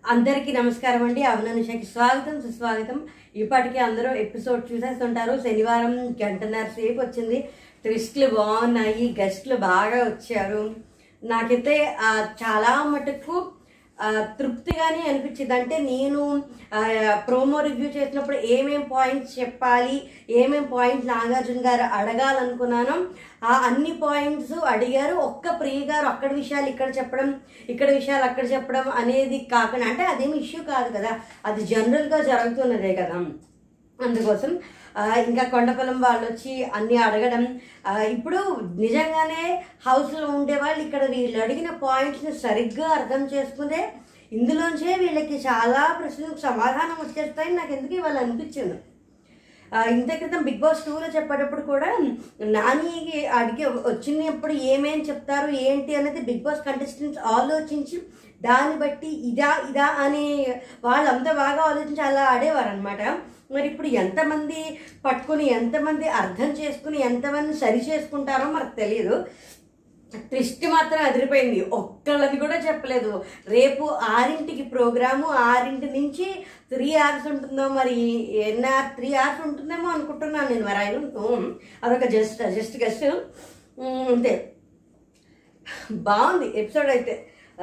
అందరికీ నమస్కారం అండి అవుననుషకి స్వాగతం సుస్వాగతం ఇప్పటికీ అందరూ ఎపిసోడ్ చూసేస్తుంటారు శనివారం గంటన్నర సేపు వచ్చింది ట్విస్ట్లు బాగున్నాయి గెస్ట్లు బాగా వచ్చారు నాకైతే ఆ, చాలా మటుకు ఆ, తృప్తిగానే అనిపించింది అంటే నేను ప్రోమో రివ్యూ చేసినప్పుడు ఏమేం పాయింట్స్ చెప్పాలి ఏమేం పాయింట్స్ నాగార్జున గారు అడగాలనుకున్నానో ఆ అన్ని పాయింట్స్ అడిగారు ఒక్క ప్రియ గారు అక్కడ విషయాలు ఇక్కడ చెప్పడం ఇక్కడ విషయాలు అక్కడ చెప్పడం అనేది కాకుండా అంటే అదేమి ఇష్యూ కాదు కదా అది జనరల్గా జరుగుతున్నదే కదా అందుకోసం ఆ, ఇంకా కొండపొలం వాళ్ళు వచ్చి అన్ని అడగడం ఆ, ఇప్పుడు నిజంగానే హౌస్లో ఉండే వాళ్ళు ఇక్కడ వీళ్ళు అడిగిన పాయింట్స్ని సరిగ్గా అర్థం చేసుకుంటే ఇందులోంచే వీళ్ళకి చాలా ప్రశ్నలకు సమాధానం వచ్చేస్తాయని నాకు ఎందుకు ఇవాళ అనిపించింది ఆ, ఇంత క్రితం బిగ్ బాస్ టూలో చెప్పేటప్పుడు కూడా నానికి అడిగి వచ్చినప్పుడు ఏమేం చెప్తారు ఏంటి అనేది బిగ్ బాస్ కంటెస్టెంట్స్ ఆలోచించి దాన్ని బట్టి ఇదా ఇదా అని వాళ్ళంతా బాగా ఆలోచించి అలా ఆడేవారు అనమాట మరి ఇప్పుడు ఎంతమంది పట్టుకుని ఎంతమంది అర్థం చేసుకుని ఎంతమంది సరి చేసుకుంటారో మనకు తెలియదు ట్విస్ట్ మాత్రం అదిరిపోయింది ఒక్కళ్ళది కూడా చెప్పలేదు రేపు ఆరింటికి ప్రోగ్రాము ఆరింటి నుంచి త్రీ అవర్స్ ఉంటుందో మరి ఎన్ని త్రీ అవర్స్ ఉంటుందేమో అనుకుంటున్నాను నేను మరి ఐ డోంట్ నో అదొక జస్ట్ జస్ట్ గెస్ట్ అంతే బాగుంది ఎపిసోడ్ అయితే ఆ,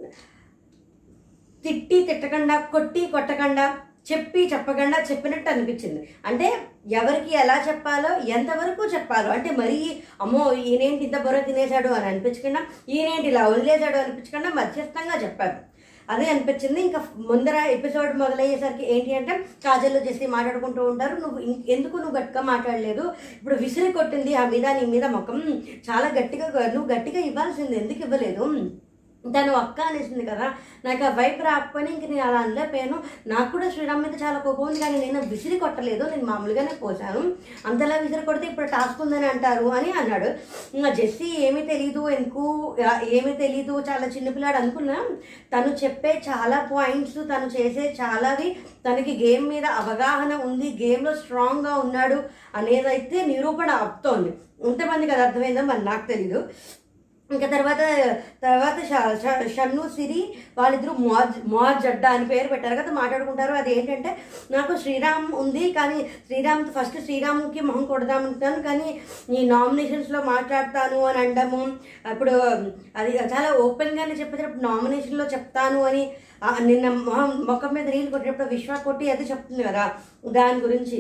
తిట్టి తిట్టకుండా కొట్టి కొట్టకుండా చెప్పి చెప్పకుండా చెప్పినట్టు అనిపించింది అంటే ఎవరికి ఎలా చెప్పాలో ఎంతవరకు చెప్పాలో అంటే మరీ అమ్మో ఈయనేంటి ఇంత బుర్ర తినేశాడు అని అనిపించకుండా ఈయనేంటి ఇలా వదిలేశాడు అనిపించకుండా మధ్యస్థంగా చెప్పారు అదే అనిపించింది ఇంకా ముందర ఎపిసోడ్ మొదలయ్యేసరికి ఏంటి అంటే కాజల్లో చేసి మాట్లాడుకుంటూ ఉంటారు నువ్వు ఇం- ఎందుకు నువ్వు గట్టిగా మాట్లాడలేదు ఇప్పుడు విసిరి కొట్టింది ఆ మీద నీ మీద ముఖం చాలా గట్టిగా నువ్వు గట్టిగా ఇవ్వాల్సింది ఎందుకు ఇవ్వలేదు తను అక్క అనేసింది కదా నాకు ఆ వైపు రాకపోయినా ఇంక నేను అలా అనలేకపోయాను నాకు కూడా శ్రీరామ్ మీద చాలా కోపం ఉంది కానీ నేను విసిరి కొట్టలేదు నేను మామూలుగానే పోసాను అంతలా విసిరి కొడితే ఇప్పుడు టాస్క్ ఉందని అంటారు అని అన్నాడు ఇంకా జెస్సీ ఏమీ తెలీదు ఎందుకు ఆ, ఏమీ తెలీదు చాలా చిన్నపిల్లాడు అనుకున్నా తను చెప్పే చాలా పాయింట్స్ తను చేసే చాలావి తనకి గేమ్ మీద అవగాహన ఉంది గేమ్లో స్ట్రాంగ్గా ఉన్నాడు అనేదైతే నిరూపణ అవుతోంది ఎంతమందికి అది అర్థమైందో మరి నాకు తెలీదు ఇంకా తర్వాత తర్వాత ష- ష- షన్ను సిరి వాళ్ళిద్దరూ మోజ్ మోజ్ అడ్డా అని పేరు పెట్టారు కదా మాట్లాడుకుంటారు అది ఏంటంటే నాకు శ్రీరామ్ ఉంది కానీ శ్రీరామ్ ఫస్ట్ శ్రీరామ్కి మొహం కొడదామనుకున్నాను కానీ ఈ నామినేషన్స్లో మాట్లాడతాను అని అనడము అప్పుడు అది చాలా ఓపెన్గానే చెప్పేటప్పుడు నామినేషన్లో చెప్తాను అని ఆ, నిన్న మొహం ముఖం మీద నీళ్ళు కొట్టేటప్పుడు విశ్వ కొట్టి అది చెప్తుంది కదా దాని గురించి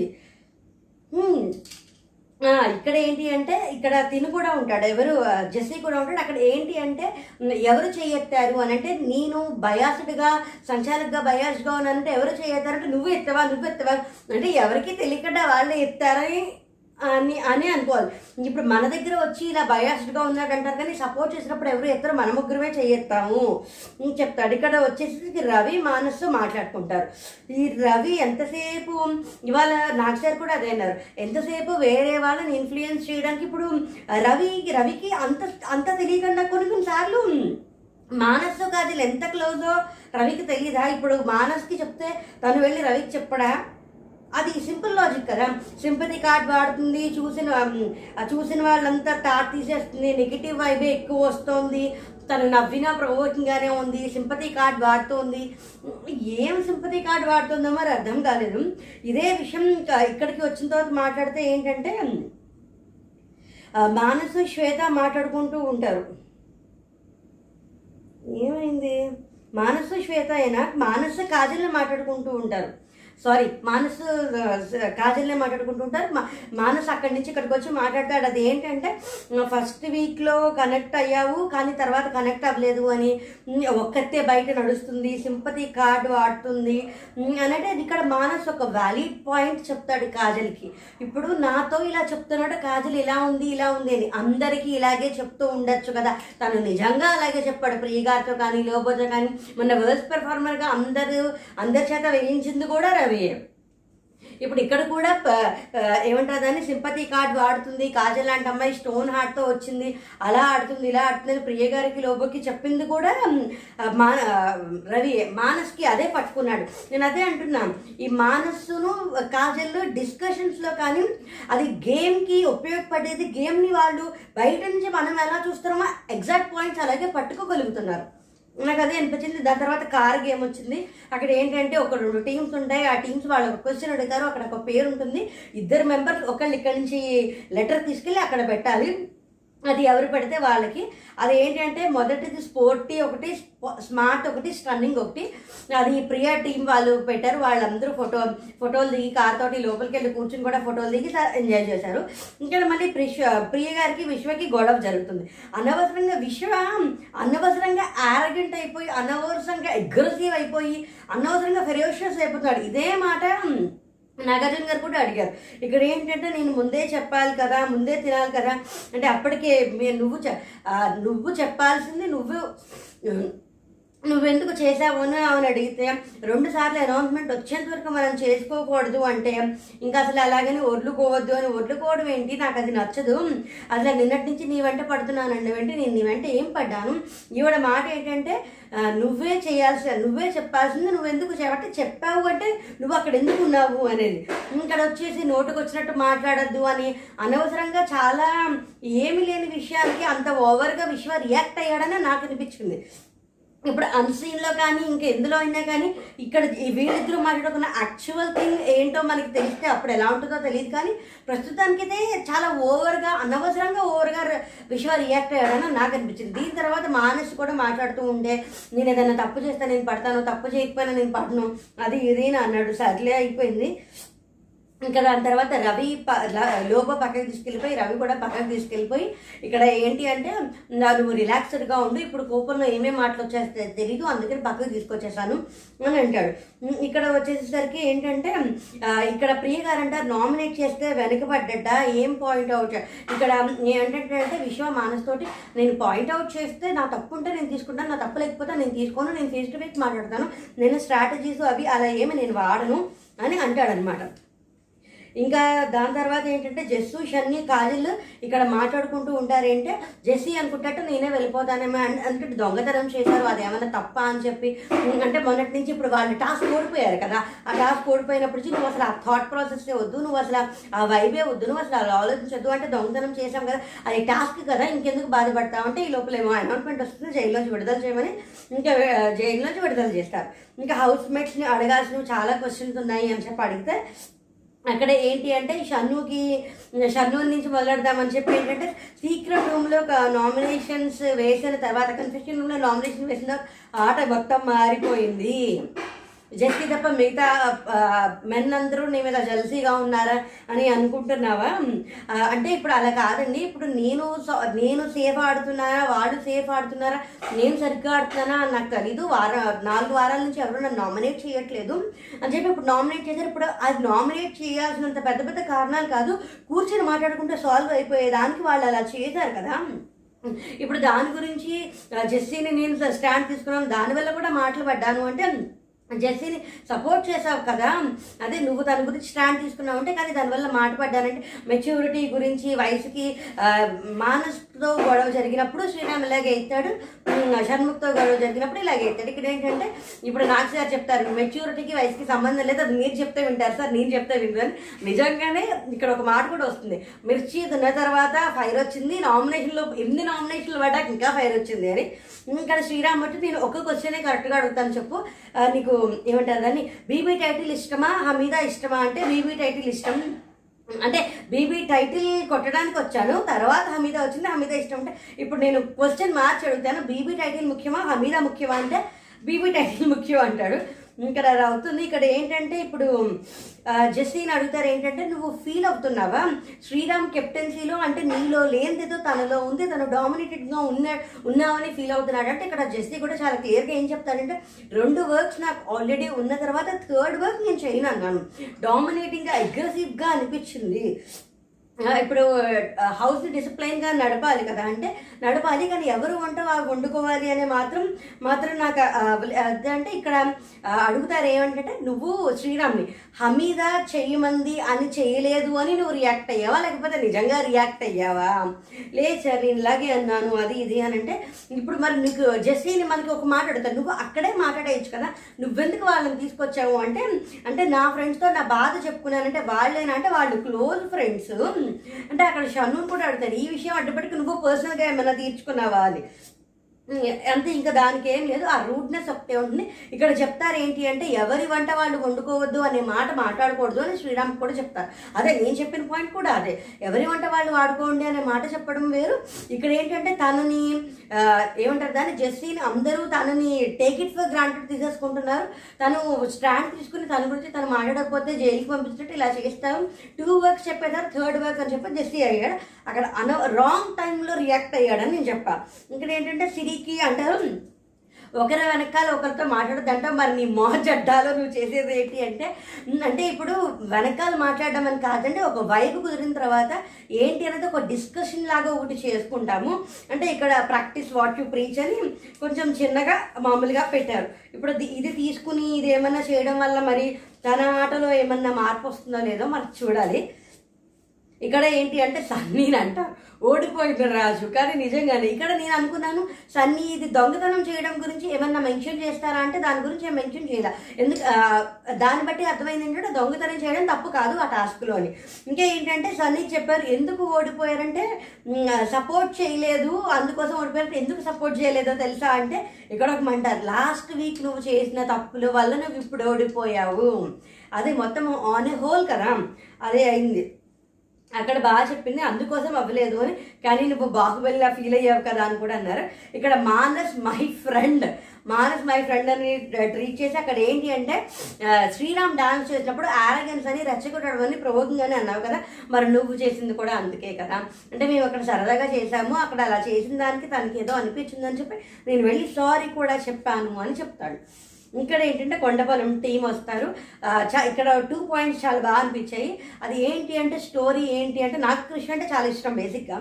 హ్మ్. ఆ, ఇక్కడ ఏంటి అంటే ఇక్కడ తిను కూడా ఉంటాడు ఎవరు ఆ, జెస్సీ కూడా ఉంటాడు అక్కడ ఏంటి అంటే ఉమ్, ఎవరు చేయెత్తారు అని అంటే నేను బయాస్డ్గా సంచాలకుగా బయాస్డ్గా ఉన్నానంటే ఎవరు చేయెత్తారంటే నువ్వు ఎత్తవా నువ్వు ఎత్తవా అంటే ఎవరికి తెలియకుండా వాళ్ళే ఎత్తారని అని అని అనుకోవాలి ఇప్పుడు మన దగ్గర వచ్చి ఇలా బయాస్డ్గా ఉన్నాడు అంటారు కానీ సపోర్ట్ చేసినప్పుడు ఎవరు ఎత్తరు మన ముగ్గురమే చేయెత్తాము అని చెప్తాడు ఇక్కడ వచ్చేసి రవి మానస్సు మాట్లాడుకుంటారు ఈ రవి ఎంతసేపు ఇవాళ నాకు సార్ కూడా అదే అన్నారు ఎంతసేపు వేరే వాళ్ళని ఇన్ఫ్లుయెన్స్ చేయడానికి ఇప్పుడు రవి రవికి అంత అంత తెలియకుండా కొన్ని కొన్నిసార్లు మానస్సు కాజల్ ఎంత క్లోజో రవికి తెలియదా ఇప్పుడు మానస్కి చెప్తే తను వెళ్ళి రవికి చెప్పడా అది సింపుల్ లాజిక్ కదా సింపతి కార్డ్ వాడుతుంది చూసిన ఉమ్, ఆ చూసిన వాళ్ళంతా టార్ తీసేస్తుంది నెగిటివ్ వైబే ఎక్కువ వస్తుంది తను నవ్వినా ప్రవోకింగ్ గానే ఉంది సింపతి కార్డ్ వాడుతోంది ఏం సింపతి కార్డ్ వాడుతుందో మరి అర్థం కాలేదు ఇదే విషయం ఇంకా ఇక్కడికి వచ్చిన తర్వాత మాట్లాడితే ఏంటంటే ఆ, మానసు శ్వేత మాట్లాడుకుంటూ ఉంటారు ఏమైంది మానసు శ్వేత అయినా మానసు కాజల్ని మాట్లాడుకుంటూ ఉంటారు సారీ మానసు ఆ, కాజల్నే మాట్లాడుకుంటూ ఉంటారు మా- మానస్ అక్కడి నుంచి ఇక్కడికి వచ్చి మాట్లాడతాడు అది ఏంటంటే ఫస్ట్ వీక్లో కనెక్ట్ అయ్యావు కానీ తర్వాత కనెక్ట్ అవ్వలేదు అని ఉమ్, ఒక్కతే బయట నడుస్తుంది సింపతి కార్డు వాడుతుంది ఉమ్, అనంటే అది ఇక్కడ మానస్ ఒక వ్యాలిడ్ పాయింట్ చెప్తాడు కాజల్కి ఇప్పుడు నాతో ఇలా చెప్తున్నాడు కాజల్ ఇలా ఉంది ఇలా ఉంది అని అందరికీ ఇలాగే చెప్తూ ఉండొచ్చు కదా తను నిజంగా అలాగే చెప్పాడు ప్రియ గారితో కానీ లోబోతో కానీ మొన్న వర్స్ పెర్ఫార్మర్గా అందరూ అందరి చేత వేయించింది కూడా రవి ఇప్పుడు ఇక్కడ కూడా ప- ప- ఏమంటారు దాన్ని సింపతి కార్డ్ వాడుతుంది కాజల్ లాంటి అమ్మాయి స్టోన్ హార్ట్తో వచ్చింది అలా ఆడుతుంది ఇలా ఆడుతుంది ప్రియ గారికి లోబోకి చెప్పింది కూడా ఉమ్, మా ఆ, రవి మానస్కి అదే పట్టుకున్నాడు నేను అదే అంటున్నాను ఈ మానస్సును కాజల్ డిస్కషన్స్లో కానీ అది గేమ్కి ఉపయోగపడేది గేమ్ని వాళ్ళు బయట నుంచి మనం ఎలా చూస్తున్నామో ఎగ్జాక్ట్ పాయింట్స్ అలాగే పట్టుకోగలుగుతున్నారు నాకు అదే అనిపించింది దాని తర్వాత కార్ గేమ్ వచ్చింది అక్కడ ఏంటంటే ఒక రెండు టీమ్స్ ఉంటాయి ఆ టీమ్స్ వాళ్ళు ఒక క్వశ్చన్ అడుగుతారు అక్కడ ఒక పేరు ఉంటుంది ఇద్దరు మెంబర్స్ ఒకళ్ళు ఇక్కడి నుంచి లెటర్ తీసుకెళ్ళి అక్కడ పెట్టాలి అది ఎవరు పెడితే వాళ్ళకి అది ఏంటంటే మొదటిది స్పోర్టీ ఒకటి స్పో- స్మార్ట్ ఒకటి స్టన్నింగ్ ఒకటి అది ప్రియా టీం వాళ్ళు పెట్టారు వాళ్ళందరూ ఫోటో ఫోటోలు దిగి కార్ తోటి లోపలికి వెళ్ళి కూర్చుని కూడా ఫోటోలు దిగి స- ఎంజాయ్ చేశారు ఇంకా మళ్ళీ ప్రిష్ ప్రియ గారికి విశ్వకి గొడవ జరుగుతుంది అనవసరంగా విశ్వ అనవసరంగా ఆరగెంట్ అయిపోయి అనవసరంగా అగ్రెసివ్ అయిపోయి అనవసరంగా ఫెరోషియస్ అయిపోతున్నాడు ఇదే మాట నాగార్జున గారు కూడా అడిగారు ఇక్కడ ఏంటంటే నేను ముందే చెప్పాలి కదా ముందే తినాలి కదా అంటే అప్పటికే మీ- నువ్వు చె- ఆ, నువ్వు చెప్పాల్సింది నువ్వు నువ్వెందుకు చేసావు అని ఆమెను అడిగితే రెండు సార్లు అనౌన్స్మెంట్ వచ్చేంత వరకు మనం చేసుకోకూడదు అంటే ఇంకా అసలు అలాగని వడ్లుకోవద్దు అని వడ్లుకోవడం ఏంటి నాకు అది నచ్చదు అసలు నిన్నటి నుంచి నీ వెంట పడుతున్నానండి వెంట నేను నీ వెంట ఏం పడ్డాను ఈవిడ మాట ఏంటంటే ఆ, నువ్వే చేయాల్సి నువ్వే చెప్పాల్సింది నువ్వు ఎందుకు చెప్పంటే చెప్పావు అంటే నువ్వు అక్కడ ఎందుకు ఉన్నావు అనేది ఇక్కడ వచ్చేసి నోటుకు వచ్చినట్టు మాట్లాడద్దు అని అనవసరంగా చాలా ఏమి లేని విషయాలకి అంత ఓవర్గా విశ్వ రియాక్ట్ అయ్యాడని నాకు అనిపించింది ఇప్పుడు అన్సీన్లో కానీ ఇంకా ఎందులో అయినా కానీ ఇక్కడ ఈ వీళ్ళిద్దరూ మాట్లాడుకున్న యాక్చువల్ థింగ్ ఏంటో మనకి తెలిస్తే అప్పుడు ఎలా ఉంటుందో తెలియదు కానీ ప్రస్తుతానికైతే చాలా ఓవర్గా అనవసరంగా ఓవర్గా విశ్వ రియాక్ట్ అయ్యాడని నాకు అనిపించింది దీని తర్వాత మానస్ కూడా మాట్లాడుతూ ఉండే నేను ఏదైనా తప్పు చేస్తే నేను పడతాను తప్పు చేయకపోయినా నేను పడను అది ఇది అని అన్నాడు సర్లే అయిపోయింది ఇంకా దాని తర్వాత రవి ప- ల- లోప పక్కకి తీసుకెళ్ళిపోయి రవి కూడా పక్కకి తీసుకెళ్ళిపోయి ఇక్కడ ఏంటి అంటే నా నువ్వు రిలాక్స్డ్గా ఉండు ఇప్పుడు కోపంలో ఏమేమి మాటలు వచ్చేస్తే తెలీదు అందుకని పక్కకి తీసుకొచ్చేసాను అని అంటాడు ఉమ్, ఇక్కడ వచ్చేసరికి ఏంటంటే ఆ, ఇక్కడ ప్రియ గారు అంటారు నామినేట్ చేస్తే వెనకబడ్డట ఏం పాయింట్ అవుట్ ఇక్కడ ఏంటంటే అంటే విశ్వ మానస్ తోటి నేను పాయింట్ అవుట్ చేస్తే నా తప్పు ఉంటే నేను తీసుకుంటాను నా తప్పు లేకపోతే నేను తీసుకోను నేను ఫేస్ టు ఫేస్ మాట్లాడతాను నేను స్ట్రాటజీస్ అవి అలా ఏమి నేను వాడను అని అంటాడనమాట ఇంకా దాని తర్వాత ఏంటంటే జస్సు షన్ని కాజల్ ఇక్కడ మాట్లాడుకుంటూ ఉంటారేంటే జెస్సీ అనుకుంటట్టు నేనే వెళ్ళిపోతానేమో అన్- అనుకుంటే దొంగతనం చేశారు అది ఏమైనా తప్ప అని చెప్పి ఉమ్, అంటే మొన్నటి నుంచి ఇప్పుడు వాళ్ళు టాస్క్ ఓడిపోయారు కదా ఆ టాస్క్ ఓడిపోయినప్పటి నుంచి నువ్వు అసలు ఆ థాట్ ప్రాసెస్ వద్దు నువ్వు అసలు ఆ వైబే వద్దు నువ్వు అసలు అలా ఆలోచించొద్దు అంటే దొంగతనం చేశాం కదా అది టాస్క్ కదా ఇంకెందుకు బాధపడతావు అంటే ఈ లోపల ఏమో అనౌన్స్మెంట్ వస్తుంది జైల్లోంచి విడుదల చేయమని ఇంకా ఆ, జైల్లోంచి విడుదల చేస్తారు ఇంకా హౌస్ మేట్స్ని అడగాల్సినవి చాలా క్వశ్చన్స్ ఉన్నాయి అని చెప్పి అడిగితే అక్కడ ఏంటి అంటే ఈ షన్నుకి షన్ను నుంచి మొదలెడదామని చెప్పి ఏంటంటే సీక్రెట్ రూమ్లో నామినేషన్స్ వేసిన తర్వాత కన్ఫెషన్ రూమ్లో నామినేషన్ వేసిన తర్వాత ఆట మొత్తం మారిపోయింది జస్కి తప్ప మిగతా మెన్ అందరూ నీ మీద జల్సీగా ఉన్నారా అని అనుకుంటున్నావా ఆ, అంటే ఇప్పుడు అలా కాదండి ఇప్పుడు నేను స- నేను సేఫ్ ఆడుతున్నారా వాడు సేఫ్ ఆడుతున్నారా నేను సరిగ్గా ఆడుతున్నానా అని నాకు తెలీదు వార నాలుగు వారాల నుంచి ఎవరు నన్ను నామినేట్ చేయట్లేదు అని చెప్పి ఇప్పుడు నామినేట్ చేశారు ఇప్పుడు అది నామినేట్ చేయాల్సినంత పెద్ద పెద్ద కారణాలు కాదు కూర్చొని మాట్లాడుకుంటే సాల్వ్ అయిపోయేదానికి వాళ్ళు అలా చేశారు కదా ఇప్పుడు దాని గురించి ఆ, జెస్సీని నేను స్టాండ్ తీసుకున్నాను దానివల్ల కూడా మాటలు పడ్డాను అంటే జెస్సీని సపోర్ట్ చేసావు కదా అదే నువ్వు దాని గురించి స్టాండ్ తీసుకున్నావు అంటే కానీ దానివల్ల మాట పడ్డానంటే మెచ్యూరిటీ గురించి వయసుకి ఆ, మానస్తో గొడవ జరిగినప్పుడు శ్రీరామ్ ఇలాగే ఎత్తాడు ఉమ్, షణ్ముఖ్తో గొడవ జరిగినప్పుడు ఇలాగే ఎత్తాడు ఇక్కడ ఏంటంటే ఇప్పుడు నాకు సార్ చెప్తారు మెచ్యూరిటీకి వయసుకి సంబంధం లేదు అది మీరు చెప్తే వింటారు సార్ నేను చెప్తే వింటారు నిజంగానే ఇక్కడ ఒక మాట కూడా వస్తుంది మిర్చి తిన్న తర్వాత ఫైర్ వచ్చింది నామినేషన్లో ఎన్ని నామినేషన్లు పడ్డాక ఇంకా ఫైర్ వచ్చింది అని ఇక్కడ శ్రీరామ్ బట్టి నేను ఒక క్వశ్చనే కరెక్ట్గా అడుగుతాను చెప్పు ఆ, నీకు ఏమంటారు దాన్ని బీబీ టైటిల్ ఇష్టమా హమీదా ఇష్టమా అంటే బీబీ టైటిల్ ఇష్టం అంటే బీబీ టైటిల్ కొట్టడానికి వచ్చాను తర్వాత హమీదా వచ్చింది హమీదా ఇష్టం అంటే ఇప్పుడు నేను క్వశ్చన్ మార్చి అడుగుతాను బీబీ టైటిల్ ముఖ్యమా హమీదా ముఖ్యమా అంటే బీబీ టైటిల్ ముఖ్యం అంటాడు ఇక్కడ అది అవుతుంది ఇక్కడ ఏంటంటే ఇప్పుడు ఆ, జస్టిన్ అడుగుతారు ఏంటంటే నువ్వు ఫీల్ అవుతున్నావా శ్రీరామ్ కెప్టెన్సీలో అంటే నీలో లేనిదేదో తనలో ఉంది తను డామినేటెడ్గా ఉన్న ఉన్నావని ఫీల్ అవుతున్నాడు అంటే ఇక్కడ జస్టీ కూడా చాలా క్లియర్గా ఏం చెప్తాడంటే రెండు వర్క్స్ నాకు ఆల్రెడీ ఉన్న తర్వాత థర్డ్ వర్క్ నేను చేయను అన్నాను డామినేటింగ్గా అగ్రెసివ్గా అనిపించింది ఆ, ఇప్పుడు హౌస్ డిసిప్లైన్ గా నడపాలి కదా అంటే నడపాలి కానీ ఎవరు వంట వాళ్ళు వండుకోవాలి అనే మాత్రం మాత్రం నాకు ఆ, అదే అంటే ఇక్కడ ఆ, అడుగుతారు ఏమంటే నువ్వు శ్రీరామ్ని హమీదా చెయ్యమంది అని చేయలేదు అని నువ్వు రియాక్ట్ అయ్యావా లేకపోతే నిజంగా రియాక్ట్ అయ్యావా లేదు సార్ నేను ఇలాగే అన్నాను అది ఇది అని అంటే ఇప్పుడు మరి నీకు జెస్సీని మనకి ఒక మాట అడుగుతాను నువ్వు అక్కడే మాట్లాడేయచ్చు కదా నువ్వెందుకు వాళ్ళని తీసుకొచ్చావు అంటే అంటే నా ఫ్రెండ్స్తో నా బాధ చెప్పుకున్నానంటే వాళ్ళేనా అంటే వాళ్ళు క్లోజ్ ఫ్రెండ్స్ అంటే అక్కడ షన్ను కూడా అడుగుతాడు ఈ విషయం అడ్డుపెట్టుకు నువ్వు పర్సనల్గా ఏమైనా తీర్చుకున్నావా అని అంతే ఇంకా దానికి ఏం లేదు ఆ రూడ్నెస్ ఒకటే ఉంటుంది ఇక్కడ చెప్తారు ఏంటి అంటే ఎవరి వంట వాళ్ళు వండుకోవద్దు అనే మాట మాట్లాడకూడదు అని శ్రీరామ్ కూడా చెప్తారు అదే నేను చెప్పిన పాయింట్ కూడా అదే ఎవరి వంట వాళ్ళు వాడుకోండి అనే మాట చెప్పడం వేరు ఇక్కడ ఏంటంటే తనని ఆ, ఏమంటారు దాన్ని జస్టిని అందరూ తనని టేక్ ఇట్ ఫర్ గ్రాంటెడ్ తీసేసుకుంటున్నారు తను స్టాండ్ తీసుకుని తన గురించి తను మాట్లాడకపోతే జైలుకి పంపించినట్టు ఇలా చేస్తాం టూ వర్క్స్ చెప్పేదారు థర్డ్ వర్క్ అని చెప్పి జస్టి అయ్యాడు అక్కడ అన రాంగ్ టైంలో రియాక్ట్ అయ్యాడని నేను చెప్పా ఇక్కడ ఏంటంటే సిరికి అంటారు ఒకరి వెనకాల ఒకరితో మాట్లాడదంట మరి నీ మో జడ్డాలో నువ్వు చేసేది ఏంటి అంటే ఉమ్, అంటే ఇప్పుడు వెనకాల మాట్లాడడం అని కాదండి ఒక వైపు కుదిరిన తర్వాత ఏంటి అనేది ఒక డిస్కషన్ లాగా ఒకటి చేసుకుంటాము అంటే ఇక్కడ ప్రాక్టీస్ వాట్ యు ప్రీచ్ అని కొంచెం చిన్నగా మామూలుగా పెట్టారు ఇప్పుడు ఇది- ఇది తీసుకుని ఇది ఏమన్నా చేయడం వల్ల మరి తన ఆటలో ఏమన్నా మార్పు వస్తుందో లేదో మరి చూడాలి ఇక్కడ ఏంటి అంటే సన్నీని అంట ఓడిపోయిన రాజు కానీ నిజంగానే ఇక్కడ నేను అనుకున్నాను సన్నీ ఇది దొంగతనం చేయడం గురించి ఏమన్నా మెన్షన్ చేస్తారా అంటే దాని గురించి ఏం మెన్షన్ చేయాల ఎందుకు ఆ, దాన్ని బట్టి అర్థమైంది ఏంటంటే దొంగతనం చేయడం తప్పు కాదు ఆ టాస్క్లో అని ఇంకా ఏంటంటే సన్నీ చెప్పారు ఎందుకు ఓడిపోయారంటే సపోర్ట్ చేయలేదు అందుకోసం ఓడిపోయారు ఎందుకు సపోర్ట్ చేయలేదో తెలుసా అంటే ఇక్కడ ఒక మంటారు లాస్ట్ వీక్ నువ్వు చేసిన తప్పుల వల్ల నువ్వు ఇప్పుడు ఓడిపోయావు అది మొత్తం ఆన్ ఏ హోల్ కదా అదే అయింది అక్కడ బాగా చెప్పింది అందుకోసం అవ్వలేదు అని కానీ నువ్వు బాహుబలిలా ఫీల్ అయ్యావు కదా అని కూడా అన్నారు ఇక్కడ Manas my friend Manas my friend అని ట్రీట్ చేసి అక్కడ ఏంటి అంటే ఆ, శ్రీరామ్ డాన్స్ చేసినప్పుడు ఆరగన్స్ అని రెచ్చగొట్టడం అని ప్రవోకింగ్ అని అన్నావు కదా మరి నువ్వు చేసింది కూడా అందుకే కదా అంటే మేము అక్కడ సరదాగా చేసాము అక్కడ అలా చేసిన దానికి తనకి ఏదో అనిపించిందని చెప్పి నేను వెళ్ళి సారీ కూడా చెప్పాను అని చెప్తాడు ఇక్కడ ఏంటంటే కొండపల్లం టీం వస్తారు ఆ, చా- ఇక్కడ టూ పాయింట్స్ చాలా బాగా అనిపించాయి అది ఏంటి అంటే స్టోరీ ఏంటి అంటే నాకు కృష్ణ అంటే చాలా ఇష్టం బేసిక్గా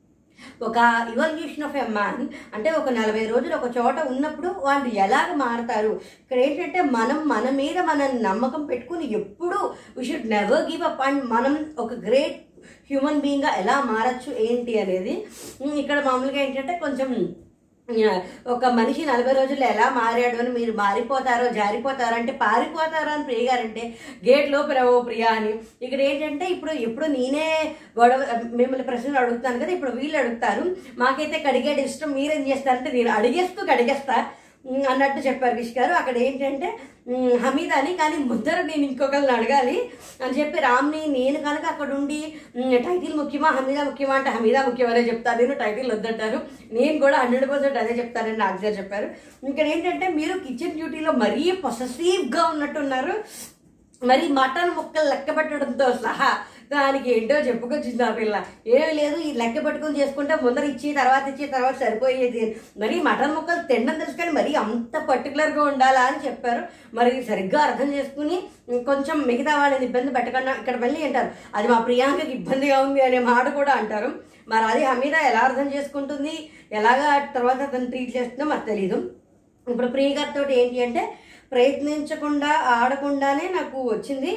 ఒక ఇవల్యూషన్ ఆఫ్ ఎ మ్యాన్ అంటే ఒక నలభై రోజులు ఒక చోట ఉన్నప్పుడు వాళ్ళు ఎలాగ మారతారు ఇక్కడ ఏంటంటే మనం మన మీద మన నమ్మకం పెట్టుకుని ఎప్పుడు we should never give up and మనం ఒక గ్రేట్ హ్యూమన్ బీయింగ్గా ఎలా మారచ్చు ఏంటి అనేది ఉమ్, ఇక్కడ మామూలుగా ఏంటంటే కొంచెం ఆ, ఒక మనిషి నలభై రోజుల్లో ఎలా మారాడు అని మీరు మారిపోతారో జారిపోతారో అంటే పారిపోతారో అని ప్రియ గారంటే గేట్ లోపల ఓ ప్రియా అని ఇక్కడ ఏంటంటే ఇప్పుడు ఎప్పుడు నేనే గొడవ మిమ్మల్ని ప్రశ్నలు అడుగుతాను కదా ఇప్పుడు వీళ్ళు అడుగుతారు మాకైతే కడిగేది ఇష్టం మీరేం చేస్తారంటే నేను అడిగేస్తూ కడిగేస్తా ఉమ్, అన్నట్టు చెప్పారు రిష్ గారు అక్కడ ఏంటంటే ఉమ్, హమీద్ అని కానీ ముందర నేను ఇంకొకరిని అడగాలి అని చెప్పి రామ్ని నేను కనుక అక్కడ ఉండి ఉమ్, టైటిల్ ముఖ్యమా హమీదా ముఖ్యమా అంటే హమీదా ముఖ్యమనే చెప్తాను నేను టైటిల్ వద్దంటారు నేను కూడా హండ్రెడ్ పర్సెంట్ అదే చెప్తానని నాకు సార్ చెప్పారు ఇక్కడ ఏంటంటే మీరు కిచెన్ డ్యూటీలో మరీ పొసెసివ్గా ఉన్నట్టున్నారు మరి మటన్ ముక్కలు లెక్క పెట్టడంతో సహా దానికి ఏంటో చెప్పుకొచ్చింది ఆ పిల్ల ఏమీ లేదు ఈ లెక్క పెట్టుకొని చేసుకుంటే ముందర ఇచ్చి తర్వాత ఇచ్చి తర్వాత సరిపోయేది మరి మటన్ ముక్కలు తినడం తెలుసు కానీ మరి అంత పర్టికులర్గా ఉండాలా అని చెప్పారు మరి సరిగ్గా అర్థం చేసుకుని కొంచెం మిగతా వాళ్ళని ఇబ్బంది పెట్టకుండా ఇక్కడ మళ్ళీ అంటారు అది మా ప్రియాంకకి ఇబ్బందిగా ఉంది అనే మాట కూడా అంటారు మరి అది హమీద ఎలా అర్థం చేసుకుంటుంది ఎలాగా తర్వాత అతను ట్రీట్ చేస్తుందో మాకు తెలీదు ఇప్పుడు ప్రియ గారితో ఏంటి అంటే ప్రయత్నించకుండా ఆడకుండానే నాకు వచ్చింది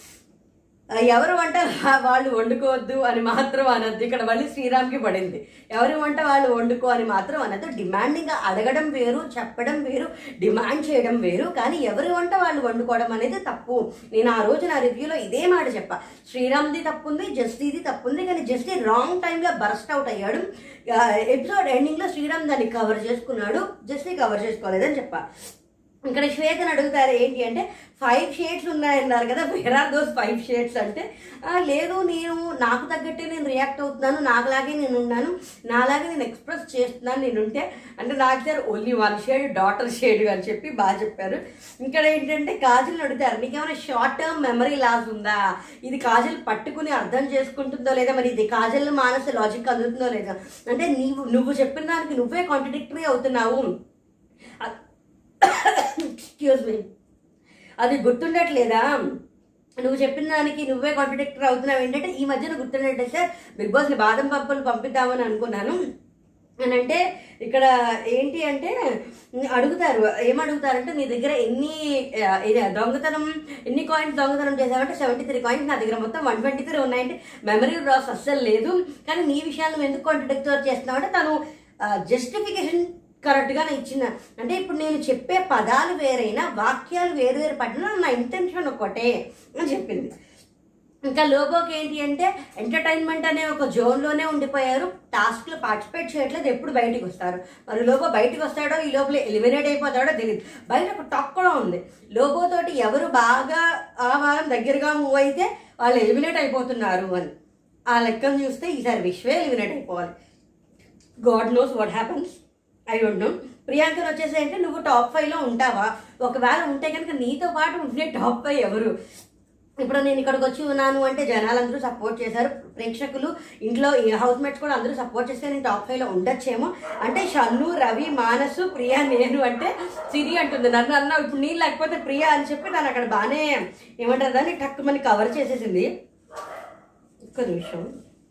ఆ, ఎవరు వంట వాళ్ళు వండుకోవద్దు అని మాత్రం అనద్దు ఇక్కడ మళ్ళీ శ్రీరామ్కి పడింది ఎవరి వంట వాళ్ళు వండుకో అని మాత్రం అనద్దు డిమాండింగ్గా అడగడం వేరు చెప్పడం వేరు డిమాండ్ చేయడం వేరు కానీ ఎవరి వంట వాళ్ళు వండుకోవడం అనేది తప్పు నేను ఆ రోజు నా రివ్యూలో ఇదే మాట చెప్పా శ్రీరామ్ది తప్పుంది జస్టీది తప్పుంది కానీ జస్టీ రాంగ్ టైంలో బర్స్ట్ అవుట్ అయ్యాడు ఎపిసోడ్ ఎండింగ్లో శ్రీరామ్ దాన్ని కవర్ చేసుకున్నాడు జస్టీ కవర్ చేసుకోలేదని చెప్పా ఇక్కడ శ్వేతను అడుగుతారు ఏంటి అంటే ఫైవ్ షేడ్స్ ఉన్నాయన్నారు కదా where are those five shades అంటే "ఆ, లేదు నేను నాకు తగ్గట్టే నేను రియాక్ట్ అవుతున్నాను నాకులాగే నేను ఉన్నాను నాలాగే నేను ఎక్స్ప్రెస్ చేస్తున్నాను నేను ఉంటే అంటే నాకు sir only one shade daughter shade అని చెప్పి బాగా చెప్పారు ఇక్కడ ఏంటంటే కాజల్ అడుగుతారు నీకేమైనా షార్ట్ టర్మ్ మెమరీ లాస్ ఉందా ఇది కాజల్ పట్టుకుని అర్థం చేసుకుంటుందో లేదా మరి ఇది కాజల్ మానస లాజిక్ అందుతుందో లేదా అంటే నీవు నువ్వు చెప్పిన దానికి నువ్వే కాంట్రడిక్టరీ అవుతున్నావు ఎక్స్క్యూజ్ మీ అది గుర్తుండట్లేదా నువ్వు చెప్పిన దానికి నువ్వే కాంట్రడిక్టర్ అవుతున్నావు ఏంటంటే ఈ మధ్యన గుర్తుండట్లే సార్ బిగ్ బాస్ని బాదం పప్పులు పంపిద్దామని అనుకున్నాను అని అంటే ఇక్కడ ఏంటి అంటే అడుగుతారు ఏమడుగుతారంటే నీ దగ్గర ఎన్ని ఆ, ఇది దొంగతనం ఎన్ని కాయిన్స్ దొంగతనం చేసావంటే సెవెంటీ త్రీ కాయిన్స్ నా దగ్గర మొత్తం వన్ ట్వంటీ త్రీ ఉన్నాయంటే మెమరీ లాస్ అస్సలు లేదు కానీ నీ విషయాలు నువ్వు ఎందుకు కాంట్రడిక్టర్ చేస్తున్నావు అంటే తను జస్టిఫికేషన్ కరెక్ట్గానే ఇచ్చిన అంటే ఇప్పుడు నేను చెప్పే పదాలు వేరైనా వాక్యాలు వేరు వేరు పడినా నా ఇంటెన్షన్ ఒకటే అని చెప్పింది ఇంకా లోబోకి ఏంటి అంటే ఎంటర్టైన్మెంట్ అనే ఒక జోన్లోనే ఉండిపోయారు టాస్క్లో పార్టిసిపేట్ చేయట్లేదు ఎప్పుడు బయటికి వస్తారు మరి లోబో బయటికి వస్తాడో ఈ లోపల ఎలిమినేట్ అయిపోతాడో తెలియదు బయట ఒక టాక్ కూడా ఉంది లోబో తోటి ఎవరు బాగా ఆ వారం దగ్గరగా మూవ్ అయితే వాళ్ళు ఎలిమినేట్ అయిపోతున్నారు అని ఆ లెక్కను చూస్తే ఈసారి విశ్వే ఎలిమినేట్ అయిపోవాలి god knows what happens I don't know ప్రియాంకర్ వచ్చేసి అంటే నువ్వు టాప్ ఫైవ్లో ఉంటావా ఒకవేళ ఉంటే కనుక నీతో పాటు ఉండే టాప్ ఫైవ్ ఎవరు ఇప్పుడు నేను ఇక్కడికి వచ్చి ఉన్నాను అంటే జనాలందరూ సపోర్ట్ చేశారు ప్రేక్షకులు ఇంట్లో హౌస్ మేట్స్ కూడా అందరూ సపోర్ట్ చేస్తే నేను టాప్ ఫైవ్లో ఉండొచ్చేమో అంటే షన్ను రవి మానసు ప్రియా నేను అంటే సిరి అంటుంది నన్ను అన్న ఇప్పుడు నేను లేకపోతే ప్రియా అని చెప్పి నన్ను అక్కడ బాగానే ఏమంటారు దాన్ని టక్ మనకి కవర్ చేసేసింది ఒక్క నిమిషం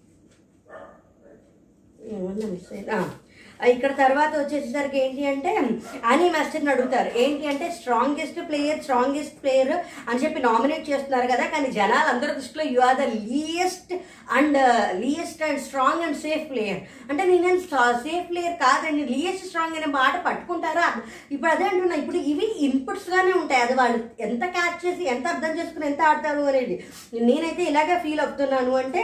ఏమన్నా మిస్ అయ్యింది? ఆ, ఇక్కడ తర్వాత వచ్చేసరికి ఏంటి అంటే అని మాస్టర్ని అడుగుతారు ఏంటి అంటే స్ట్రాంగెస్ట్ ప్లేయర్ స్ట్రాంగెస్ట్ ప్లేయర్ అని చెప్పి నామినేట్ చేస్తున్నారు కదా కానీ జనాలు అందరి దృష్టిలో you are the least and least and strong and safe player అంటే నేను సేఫ్ ప్లేయర్ కాదండి లీయెస్ట్ స్ట్రాంగ్ అనే మాట పట్టుకుంటారా ఇప్పుడు అదే అంటున్నా ఇప్పుడు ఇవి ఇన్పుట్స్ గానే ఉంటాయి అది వాళ్ళు ఎంత క్యాచ్ చేసి ఎంత అర్థం చేసుకుని ఎంత ఆడతారు అనేది నేనైతే ఇలాగే ఫీల్ అవుతున్నాను అంటే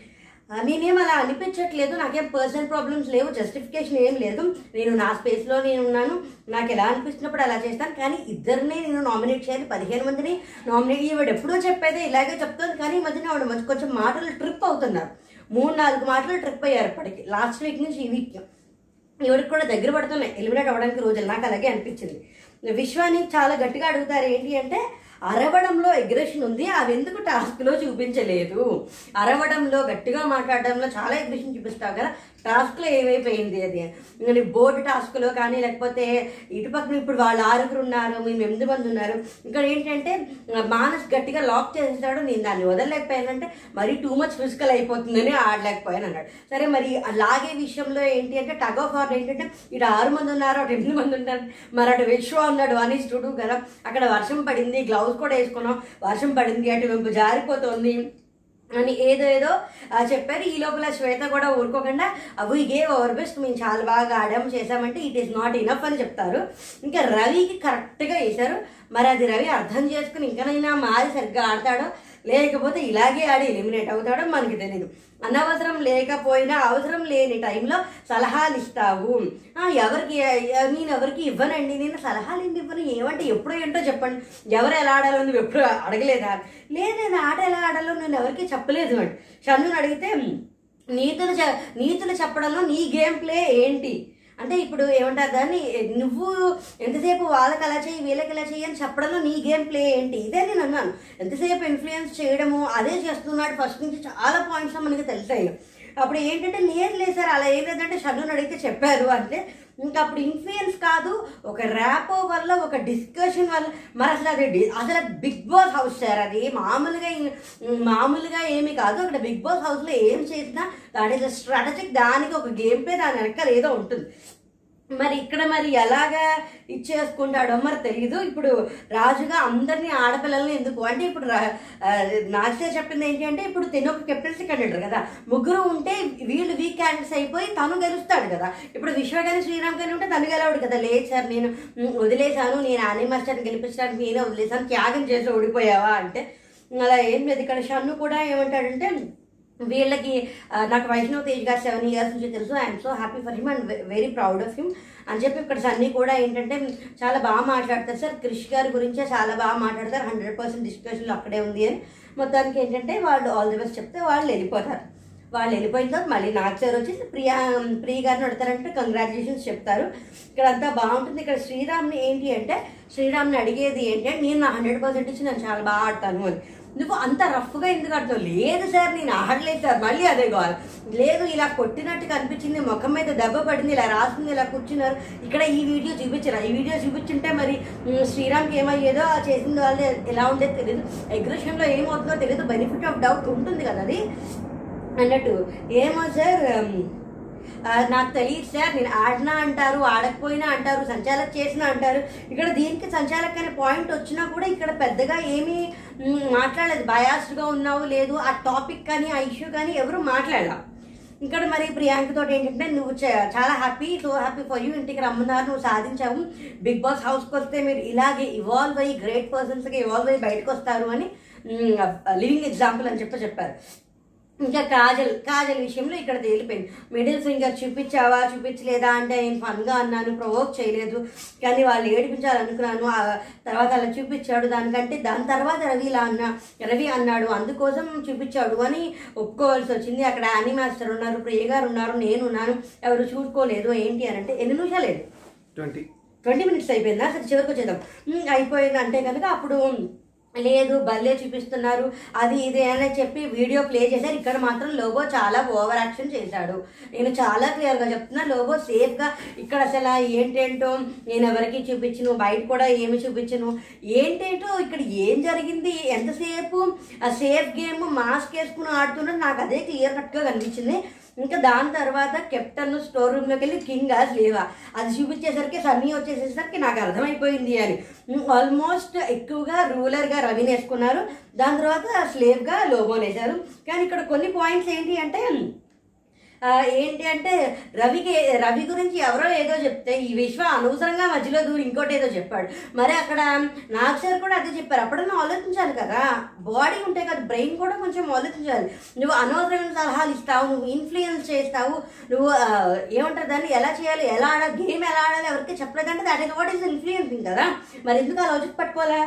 ఆ, నేనేం అలా అనిపించట్లేదు నాకేం పర్సనల్ ప్రాబ్లమ్స్ లేవు జస్టిఫికేషన్ ఏం లేదు నేను నా స్పేస్లో నేను ఉన్నాను నాకు ఎలా అనిపిస్తున్నప్పుడు అలా చేస్తాను కానీ ఇద్దరిని నేను నామినేట్ చేయాలి పదిహేను మందిని నామినేట్ ఈవిడ ఎప్పుడో చెప్పేదే ఇలాగే చెప్తాను కానీ ఈ మధ్యన ఆవిడ మంచి కొంచెం మాటలు ట్రిప్ అవుతున్నారు మూడు నాలుగు మాటలు ట్రిప్ అయ్యారు ఇప్పటికి లాస్ట్ వీక్ నుంచి ఈ వీక్ ఎవరికి కూడా దగ్గర పడుతున్నాయి ఎలిమినేట్ అవ్వడానికి రోజులు నాకు అలాగే అనిపించింది విశ్వాన్ని చాలా గట్టిగా అడుగుతారు ఏంటి అంటే అరవడంలో ఎగ్రెషన్ ఉంది అవి ఎందుకు టాస్క్లో చూపించలేదు అరవడంలో గట్టిగా మాట్లాడడంలో చాలా ఎగ్రెషన్ చూపిస్తావు కదా టాస్క్లో ఏమైపోయింది అది ఇంకా బోర్డు టాస్క్లో కానీ లేకపోతే ఇటుపక్కన ఇప్పుడు వాళ్ళు ఆరుగురు ఉన్నారు మేము ఎనిమిది మంది ఉన్నారు ఇక్కడ ఏంటంటే మానస్ గట్టిగా లాక్ చేసేసాడు నేను దాన్ని వదలలేకపోయానంటే మరీ టూ మచ్ ఫిజికల్ అయిపోతుందని ఆడలేకపోయాను అన్నాడు సరే మరి ఆ లాగే విషయంలో ఏంటి అంటే టగ్ ఆఫ్ వార్ ఏంటంటే ఇటు ఆరు మంది ఉన్నారు అటు ఎనిమిది మంది ఉన్నారు మరి అటు విశ్వ ఉన్నాడు వన్ ఈస్ టూ కదా అక్కడ వర్షం పడింది గ్లౌజ్ కూడా వేసుకున్నాం వర్షం పడింది అటు వెంపు జారిపోతుంది అని ఏదో ఏదో ఆ, చెప్పారు ఈ లోపల శ్వేత కూడా ఊరుకోకుండా అవి గే ఓవర్ బెస్ట్ మేము చాలా బాగా ఆడాము చేసామంటే ఇట్ ఈస్ నాట్ ఇనఫ్ అని చెప్తారు ఇంకా రవికి కరెక్ట్గా వేశారు మరి అది రవి అర్థం చేసుకుని ఇంకనైనా మారి సరిగ్గా ఆడతాడో లేకపోతే ఇలాగే ఆడి ఎలిమినేట్ అవుతాడో మనకి తెలియదు అనవసరం లేకపోయినా అవసరం లేని టైంలో సలహాలు ఇస్తావు ఆ, ఎవరికి ఎ- నేను ఎవరికి ఇవ్వనండి నేను సలహాలు ఏంటి ఇవ్వను ఏమంటే ఎప్పుడో ఏంటో చెప్పండి ఎవరు ఎలా ఆడాలో నువ్వు ఎప్పుడు అడగలేదా లేదు నేను ఆట ఎలా ఆడాలో నేను ఎవరికి చెప్పలేదు అండి షన్నుని అడిగితే నీతులు చె- నీతులు చెప్పడంలో నీ గేమ్ ప్లే ఏంటి అంటే ఇప్పుడు ఏమంటారు దాన్ని నువ్వు ఎంతసేపు వాళ్ళకి అలా చేయి వీళ్ళకి ఇలా చేయి అని చెప్పడంలో నీ గేమ్ ప్లే ఏంటి ఇదే నేను అన్నాను ఎంతసేపు ఇన్ఫ్లుయెన్స్ చేయడము అదే చేస్తున్నాడు ఫస్ట్ నుంచి చాలా పాయింట్స్ మనకి తెలిసాయి అప్పుడు ఏంటంటే లేదు లేదు సార్ అలా ఏం లేదంటే షన్నుని అడిగితే చెప్పారు అంటే ఇంకా అప్పుడు ఇన్ఫ్లుయెన్స్ కాదు ఒక ర్యాపో వల్ల ఒక డిస్కషన్ వల్ల మరి అసలు అది డి- అసలు బిగ్ బాస్ హౌస్ సార్ అది మామూలుగా ఇ- మామూలుగా ఏమీ కాదు అక్కడ బిగ్ బాస్ హౌస్లో ఏం చేసినా దాని స్ట్రాటజిక్ దానికి ఒక గేమ్ ప్లే దాని వెనకాల ఏదో ఉంటుంది మరి ఇక్కడ మరి ఎలాగా ఇచ్చేసుకుంటాడో మరి తెలియదు ఇప్పుడు రాజుగా అందరినీ ఆడపిల్లల్ని ఎందుకు అంటే ఇప్పుడు రా- ఆ, నాస్తే చెప్పింది ఏంటి అంటే ఇప్పుడు తిను ఒక కెప్టెన్సీ క్యాండిడేట్ కదా ముగ్గురు ఉంటే వీళ్ళు వీక్ క్యాండిడేట్స్ అయిపోయి తను గెలుస్తాడు కదా ఇప్పుడు విశ్వ కానీ శ్రీరామ్ కానీ ఉంటే తను గెలవడు కదా లేదు సార్ నేను మ్, వదిలేశాను నేను ఆనే మాస్టర్ని గెలిపించడానికి నేనే వదిలేశాను త్యాగం చేసి ఓడిపోయావా అంటే అలా ఏం లేదు ఇక్కడ షన్ను కూడా ఏమంటాడంటే వీళ్ళకి ఆ, నాకు వైష్ణవ్ తేజ్ గారు సెవెన్ ఇయర్స్ నుంచి తెలుసు I'm so happy for him and very proud of him అని చెప్పి ఇక్కడ సన్నీ కూడా ఏంటంటే చాలా బాగా మాట్లాడతారు సార్ క్రిష్ గారి గురించే చాలా బాగా మాట్లాడతారు హండ్రెడ్ పర్సెంట్ డిస్కషన్లో అక్కడే ఉంది అని మొత్తానికి ఏంటంటే వాళ్ళు ఆల్ ది బెస్ట్ చెప్తే వాళ్ళు వెళ్ళిపోతారు వాళ్ళు వెళ్ళిపోయిన తర్వాత మళ్ళీ నాకు సార్ వచ్చేసి ప్రియా ప్రియ గారిని అడతారంటే కంగ్రాచులేషన్స్ చెప్తారు ఇక్కడ అంతా బాగుంటుంది ఇక్కడ శ్రీరామ్ని ఏంటి అంటే శ్రీరామ్ని అడిగేది ఏంటి అంటే నేను నా హండ్రెడ్ పర్సెంట్ ఇచ్చి నేను చాలా బాగా ఆడతాను అని నువ్వు అంత రఫ్గా ఎందుకు ఆడుతావు లేదు సార్ నేను ఆడలేదు సార్ మళ్ళీ అదే కావాలి లేదు ఇలా కొట్టినట్టు కనిపించింది ముఖం మీద దెబ్బ పడింది ఇలా రాస్తుంది ఇలా కూర్చున్నారు ఇక్కడ ఈ వీడియో చూపించరా ఈ వీడియో చూపించుంటే మరి ఉమ్, శ్రీరామ్కి ఏమయ్యేదో ఆ చేసిన వాళ్ళు ఎలా ఉండేదో తెలియదు అగ్రెషన్లో ఏమవుతుందో తెలియదు బెనిఫిట్ ఆఫ్ డౌట్ ఉంటుంది కదా అది అన్నట్టు ఏమో సార్ ఉమ్, ఆ, నాకు తెలియదు సార్ నేను ఆడినా అంటారు ఆడకపోయినా అంటారు సంచాలక్ చేసినా అంటారు ఇక్కడ దీనికి సంచాలక్ అనే పాయింట్ వచ్చినా కూడా ఇక్కడ పెద్దగా ఏమీ మ్, మాట్లాడలేదు బయాస్డ్గా ఉన్నావు లేదు ఆ టాపిక్ కానీ ఆ ఇష్యూ కానీ ఎవరు మాట్లాడాల ఇక్కడ మరి ప్రియాంక తోటి ఏంటంటే నువ్వు చ- చాలా happy so happy for you ఇంటికి రమ్మన్నారు నువ్వు సాధించావు బిగ్ బాస్ హౌస్కి వస్తే మీరు ఇలాగే ఇవాల్వ్ అయ్యి గ్రేట్ పర్సన్స్గా ఇవాల్వ్ అయ్యి బయటకు వస్తారు అని లివింగ్ ఎగ్జాంపుల్ అని చెప్పి చెప్పారు ఇంకా కాజల్ కాజల్ విషయంలో ఇక్కడ తేలిపోయింది మిడిల్ ఫింగర్ చూపించావా చూపించలేదా అంటే నేను ఫన్గా అన్నాను ప్రొవోక్ చేయలేదు కానీ వాళ్ళు ఏడిపించాలనుకున్నాను ఆ తర్వాత అలా చూపించాడు దానికంటే దాని తర్వాత రవి ఇలా అన్నా రవి అన్నాడు అందుకోసం చూపించాడు అని ఒప్పుకోవాల్సి వచ్చింది అక్కడ యానీ మాస్టర్ ఉన్నారు ప్రియ గారు ఉన్నారు నేను ఉన్నాను ఎవరు చూసుకోలేదు ఏంటి అని అంటే ఎన్ని నిమిషాలేదు ట్వంటీ ట్వంటీ మినిట్స్ అయిపోయిందా సరే చివరికి వచ్చేద్దాం ఉమ్, అయిపోయింది అంటే కనుక అప్పుడు లేదు భలే చూపిస్తున్నారు అది ఇది అని చెప్పి వీడియో ప్లే చేశారు ఇక్కడ మాత్రం లోబో చాలా ఓవర్ యాక్షన్ చేశాడు నేను చాలా క్లియర్గా చెప్తున్నా లోబో సేఫ్గా ఇక్కడ అసలు ఏంటేంటో నేను ఎవరికి చూపించను బయట కూడా ఏమి చూపించను ఏంటేంటో ఇక్కడ ఏం జరిగింది ఎంతసేపు ఆ సేఫ్ గేమ్ మాస్క్ వేసుకుని ఆడుతున్నట్టు నాకు అదే క్లియర్ కట్గా కనిపించింది ఇంకా దాని తర్వాత కెప్టెన్ స్టోర్ రూమ్ లోకి వెళ్ళి కింగ్ ఆజ్ లేవా అది చూపించేసరికి సన్నీ వచ్చేసేసరికి నాకు అర్థమైపోయింది అని ఆల్మోస్ట్ ఎక్కువగా రూలర్ గా రవిని వేసుకున్నారు దాని తర్వాత స్లేవ్ గా లోబోని వేశారు కానీ ఇక్కడ కొన్ని పాయింట్స్ ఏంటి అంటే ఆ, ఏంటి అంటే రవికి రవి గురించి ఎవరో ఏదో చెప్తే ఈ విశ్వ అనవసరంగా మధ్యలో దూరి ఇంకోటి ఏదో చెప్పాడు మరి అక్కడ నాకు సార్ కూడా అదే చెప్పారు అప్పుడన్నా ఆలోచించాలి కదా బాడీ ఉంటే కదా బ్రెయిన్ కూడా కొంచెం ఆలోచించాలి నువ్వు అనవసరమైన సలహాలు ఇస్తావు నువ్వు ఇన్ఫ్లుయెన్స్ చేస్తావు నువ్వు ఆ, ఏమంటారు దాన్ని ఎలా చేయాలి ఎలా ఆడాలి గేమ్ ఎలా ఆడాలి ఎవరికి చెప్పలేదంటే that is what is influencing కదా మరి ఎందుకు ఆ లాజిక్ పట్టుకోవాలా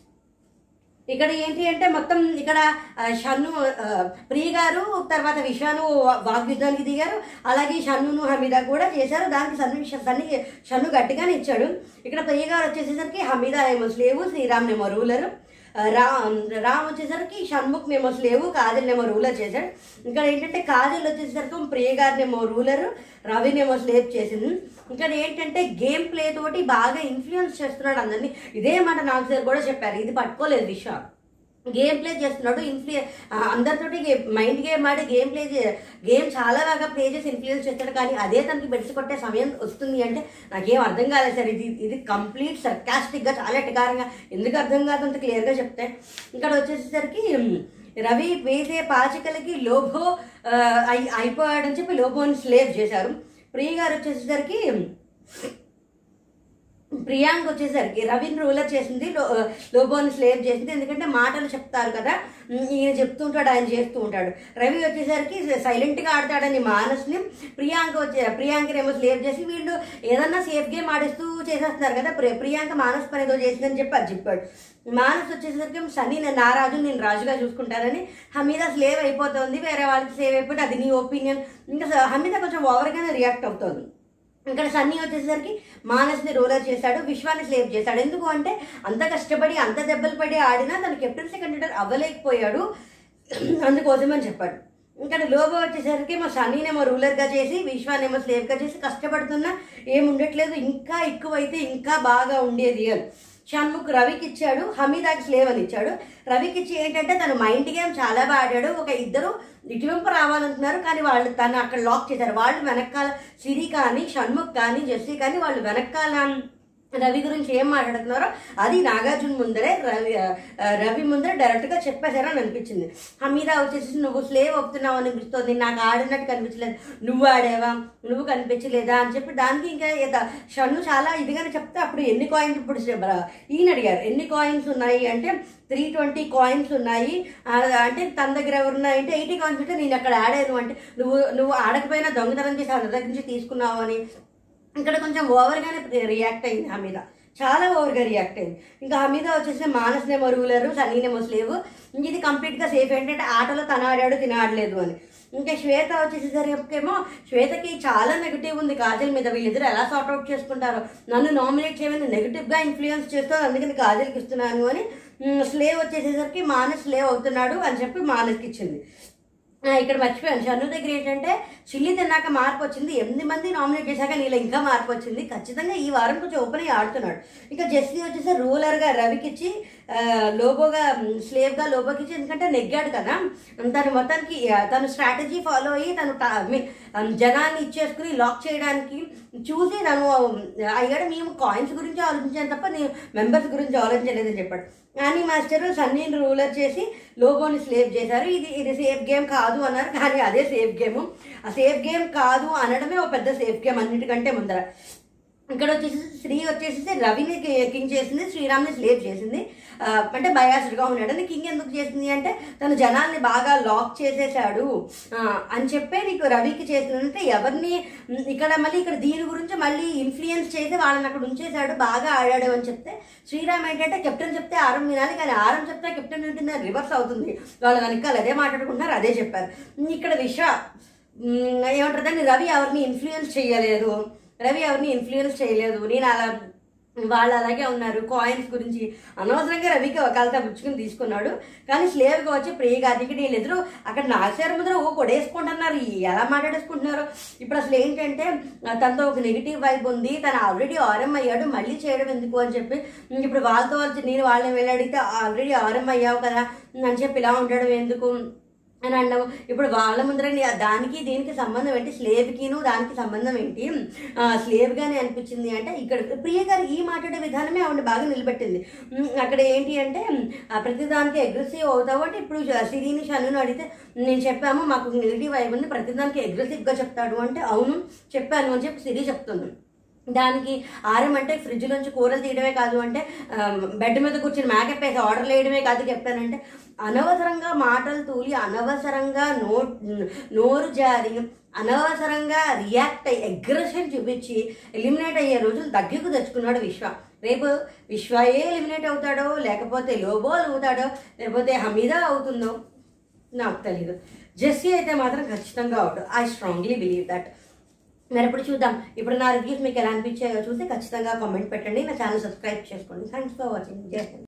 ఇక్కడ ఏంటి అంటే మొత్తం ఇక్కడ ఆ, షన్ను ఆ, ప్రియ గారు తర్వాత విషాను వాగ్యుద్ధానికి దిగారు అలాగే షన్నును హమీదా కూడా చేశారు దానికి సన్ను సన్ని షన్ను గట్టిగానే ఇచ్చాడు ఇక్కడ ప్రియ గారు వచ్చేసేసరికి హమీదా ఏమో స్లేవు శ్రీరామ్ ఏమో రూలరు ఆ, రామ్ రామ్ వచ్చేసరికి షణ్ముఖ్ ఏమో స్లేవు కాజల్ ఏమో రూలర్ చేశాడు ఇక్కడ ఏంటంటే కాజల్ వచ్చేసరికి ప్రియ గారిని ఏమో రూలర్ రవిని ఏమో స్లేప్ చేసింది ఇక్కడ ఏంటంటే గేమ్ ప్లే తోటి బాగా ఇన్ఫ్లుయెన్స్ చేస్తున్నాడు అందరినీ ఇదే మాట నాకు సార్ కూడా చెప్పారు ఇది పట్టుకోలేదు విష గేమ్ ప్లే చేస్తున్నాడు ఇన్ఫ్లు అందరితోటి మైండ్ గేమ్ ఆడి గేమ్ ప్లే గేమ్ చాలా బాగా ప్లే చేసి ఇన్ఫ్లుయెన్స్ చేస్తాడు కానీ అదే తనకి బెడిసి కొట్టే సమయం వస్తుంది అంటే నాకేం అర్థం కాలేదు సార్ ఇది ఇది కంప్లీట్ సర్కాస్టిక్గా చాలా ఎటకారంగా ఎందుకు అర్థం కాదు అంత క్లియర్గా చెప్తే ఇక్కడ వచ్చేసరికి ఉమ్, రవి వేసే పాచికలకి లోబో ఆ, అయి అయిపోయాడని చెప్పి లోబోని స్లేవ్ చేశారు ప్రియ గారు వచ్చేసరికి ప్రియాంక్ వచ్చేసరికి రవిని రూలర్ చేసింది లో- లోబోని స్లేవ్ చేసింది ఎందుకంటే మాటలు చెప్తారు కదా ఉమ్, ఈయన చెప్తుంటాడు ఆయన చేస్తూ ఉంటాడు రవి వచ్చేసరికి సైలెంట్ గా ఆడతాడని మానస్ని ప్రియాంక వచ్చే ప్రియాంకని ఏమో స్లేవ్ చేసి వీళ్ళు ఏదన్నా సేఫ్ గేమ్ ఆడిస్తూ చేసేస్తున్నారు కదా ప్రి- ప్రియాంక మానస్ పని ఏదో చేసిందని చెప్పి అది చెప్పాడు మానస్ వచ్చేసరికి సన్నీ నేను నా రాజు నేను రాజుగా చూసుకుంటానని హమీద స్లేవ్ అయిపోతుంది వేరే వాళ్ళకి సేవ్ అయిపోతే అది నీ ఒపీనియన్ ఇంకా స- హమీద కొంచెం ఓవర్గానే రియాక్ట్ అవుతుంది ఇక్కడ సన్నీ వచ్చేసరికి మానస్ని రోలర్ చేశాడు విశ్వాన్ని స్లేవ్ చేశాడు ఎందుకు అంటే అంత కష్టపడి అంత దెబ్బలు పడి ఆడినా తను కెప్టెన్సీ కంటెండర్ అవ్వలేకపోయాడు అందుకోసమని చెప్పాడు ఇక్కడ లోబో వచ్చేసరికి మా సన్నీనేమో రూలర్గా చేసి విశ్వానేమో స్లేవ్గా చేసి కష్టపడుతున్నా ఏముండట్లేదు ఇంకా ఎక్కువైతే ఇంకా బాగా ఉండేది అని షణ్ముఖ్ రవికి ఇచ్చాడు హమీదాకి స్లేవ్ అని ఇచ్చాడు రవికి ఇచ్చి ఏంటంటే తను మైండ్ గేమ్ చాలా బాగా ఆడాడు ఒక ఇద్దరు ఇటువైపు రావాలంటున్నారు కానీ వాళ్ళు తను అక్కడ లాక్ చేశారు వాళ్ళు వెనకాల సిరి కానీ షణ్ముఖ్ కానీ జెస్సీ కానీ వాళ్ళు వెనకాల రవి గురించి ఏం మాట్లాడుతున్నారో అది నాగార్జున ముందరే రవి ఆ, రవి ముందరే డైరెక్ట్ గా చెప్పేశారని అనిపించింది హమీదా వచ్చేసి నువ్వు స్లేవ్ అవుతున్నావు అనిపిస్తుంది నాకు ఆడినట్టు కనిపించలేదు నువ్వు ఆడేవా నువ్వు కనిపించలేదా అని చెప్పి దానికి ఇంకా ఇక షన్ను చాలా ఇదిగానే చెప్తే అప్పుడు ఎన్ని కాయిన్స్ ఇప్పుడు చె- ఈయన అడిగారు ఎన్ని కాయిన్స్ ఉన్నాయి అంటే త్రీ ట్వంటీ కాయిన్స్ ఉన్నాయి ఆ, అంటే తన దగ్గర ఎవరు ఉన్నాయి అంటే ఎయిటీ కాయిన్స్ ఉంటే నేను అక్కడ ఆడాను అంటే నువ్వు నువ్వు ఆడకపోయినా దొంగతనం చేసి వాళ్ళ దగ్గర నుంచి తీసుకున్నావు అని ఇక్కడ కొంచెం ఓవర్గానే రియాక్ట్ అయింది హమీద చాలా ఓవర్గా రియాక్ట్ అయింది ఇంకా హమీద వచ్చేసి మానస్నేమో రూలరు సనీనేమో స్లేవ్ ఇది కంప్లీట్గా సేఫ్ ఏంటంటే ఆటలో తన ఆడాడు తిన ఆడలేదు అని ఇంకా శ్వేత వచ్చేసరికేమో శ్వేతకి చాలా నెగిటివ్ ఉంది కాజల్ మీద వీళ్ళిద్దరు ఎలా సార్ట్ అవుట్ చేసుకుంటారో నన్ను నామినేట్ చేయమని నెగిటివ్గా ఇన్ఫ్లుయెన్స్ చేస్తారు అందుకని కాజల్కి ఇస్తున్నాను అని స్లేవ్ వచ్చేసేసరికి మానస్ స్లేవ్ అవుతున్నాడు అని చెప్పి మానస్కి ఇచ్చింది ఆ, ఇక్కడ మర్చిపోయాను షన్ను దగ్గర ఏంటంటే చిల్లి తిన్నాక మార్పు వచ్చింది ఎనిమిది మంది నామినేట్ చేశాక నీలో ఇంకా మార్పు వచ్చింది ఖచ్చితంగా ఈ వారం కొంచెం ఓపెన్ అయ్యి ఆడుతున్నాడు ఇక జెస్సీ వచ్చేసి రూలర్గా రవికి ఇచ్చి ఆ, లోబోగా మ్, స్లేవ్గా లోబోకి ఇచ్చి ఎందుకంటే నెగ్గాడు కదా తను మొత్తానికి ఆ, తను స్ట్రాటజీ ఫాలో అయ్యి తను ట- I mean, ఆ, జనాన్ని ఇచ్చేసుకుని లాక్ చేయడానికి చూసి తను అయ్యాడు మేము కాయిన్స్ గురించి ఆలోచించాను తప్ప నేను మెంబర్స్ గురించి ఆలోచించలేదని చెప్పాడు కానీ మాస్టర్ సన్నీని రూలర్ చేసి లోగోని స్లేవ్ చేశారు ఇది ఇది సేఫ్ గేమ్ కాదు అన్నారు కానీ అదే సేఫ్ గేమ్ ఆ సేఫ్ గేమ్ కాదు అనడమే ఒక పెద్ద సేఫ్ గేమ్ అన్నిటికంటే ముందర ఇక్కడ వచ్చేసి శ్రీ వచ్చేసి రవిని కి- కింగ్ చేసింది శ్రీరామ్ని స్లేవ్ చేసింది ఆ, అంటే బయాస్డ్గా ఉన్నాడు కింగ్ ఎందుకు చేసింది అంటే తను జనాల్ని బాగా లాక్ చేసేసాడు ఆ, అని చెప్పే నీకు రవికి చేసింది అంటే ఎవరిని ఉమ్, ఇక్కడ మళ్ళీ ఇక్కడ దీని గురించి మళ్ళీ ఇన్ఫ్లుయెన్స్ చేసి వాళ్ళని అక్కడ ఉంచేశాడు బాగా ఆడాడు అని చెప్తే శ్రీరామ్ ఏంటంటే కెప్టెన్ చెప్తే ఆరం వినాలి కానీ ఆరం చెప్తే కెప్టెన్ వింటుంది రివర్స్ అవుతుంది వాళ్ళ వెనకాల అదే మాట్లాడుకుంటున్నారు అదే చెప్పారు ఉమ్, ఇక్కడ విశ్వ ఉమ్, ఏమంటారు దాన్ని రవి ఎవరిని ఇన్ఫ్లుయెన్స్ చేయలేదు రవి ఎవరిని ఇన్ఫ్లుయెన్స్ చేయలేదు నేను అలా వాళ్ళు అలాగే ఉన్నారు కాయిన్స్ గురించి అనవసరంగా రవికి ఒకళ్ళతో పుచ్చుకుని తీసుకున్నాడు కానీ స్లేవ్గా వచ్చి ప్రియగాదికి వీళ్ళు ఎదురు అక్కడ నాగేశ్వర ముద్ర ఓ కొడేసుకుంటున్నారు ఈ ఎలా మాట్లాడేసుకుంటున్నారు ఇప్పుడు అసలు ఏంటంటే ఆ, తనతో ఒక నెగిటివ్ వైబ్ ఉంది తను ఆల్రెడీ ఆర్ఎం అయ్యాడు మళ్ళీ చేయడం ఎందుకు అని చెప్పి ఇంక ఇప్పుడు వాళ్ళతో వచ్చి నేను వాళ్ళని వెళ్ళి అడిగితే ఆల్రెడీ ఆర్ఎం అయ్యావు కదా అని చెప్పి ఇలా ఉండడం ఎందుకు అని అన్నాము ఇప్పుడు వాళ్ళ ముందర నీ- దానికి దీనికి సంబంధం ఏంటి స్లేవ్కిను దానికి సంబంధం ఏంటి ఆ, స్లేవ్గానే అనిపించింది అంటే ఇక్కడ ప్రియ గారు ఈ మాట్లాడే విధానమే ఆవిడ బాగా నిలబెట్టింది ఉమ్, అక్కడ ఏంటి అంటే ఆ, ప్రతిదానికి అగ్రెసివ్ అవుతావు అంటే ఇప్పుడు సిరిని షనుని అడిగితే నేను చెప్పాము మాకు నెగిటివ్ వైబ్ ఉంది ప్రతిదానికి అగ్రెసివ్గా చెప్తాడు అంటే అవును చెప్పాను అని చెప్పి సిరి చెప్తుంది దానికి ఆరం అంటే ఫ్రిడ్జ్ నుంచి కూరలు తీయడమే కాదు అంటే ఆ, బెడ్ మీద కూర్చొని మేకప్ వేసి ఆర్డర్లు వేయడమే కాదు చెప్పానంటే అనవసరంగా మాటలు తూలి అనవసరంగా నో నోరు జారి అనవసరంగా రియాక్ట్ అయ్యి అగ్రెషన్ చూపించి ఎలిమినేట్ అయ్యే రోజులు దగ్గరకు తెచ్చుకున్నాడు విశ్వ రేపు విశ్వయే ఎలిమినేట్ అవుతాడో లేకపోతే లోబోల్ అవుతాడో లేకపోతే హమీదా అవుతుందో నాకు తెలియదు జెస్సీ అయితే మాత్రం ఖచ్చితంగా out I strongly believe that మరి ఇప్పుడు చూద్దాం ఇప్పుడు నా రివ్యూస్ మీకు ఎలా అనిపించాయో చూస్తే ఖచ్చితంగా కామెంట్ పెట్టండి నా ఛానల్ సబ్స్క్రైబ్ చేసుకోండి థ్యాంక్స్ ఫర్ వాచింగ్ జై హింద్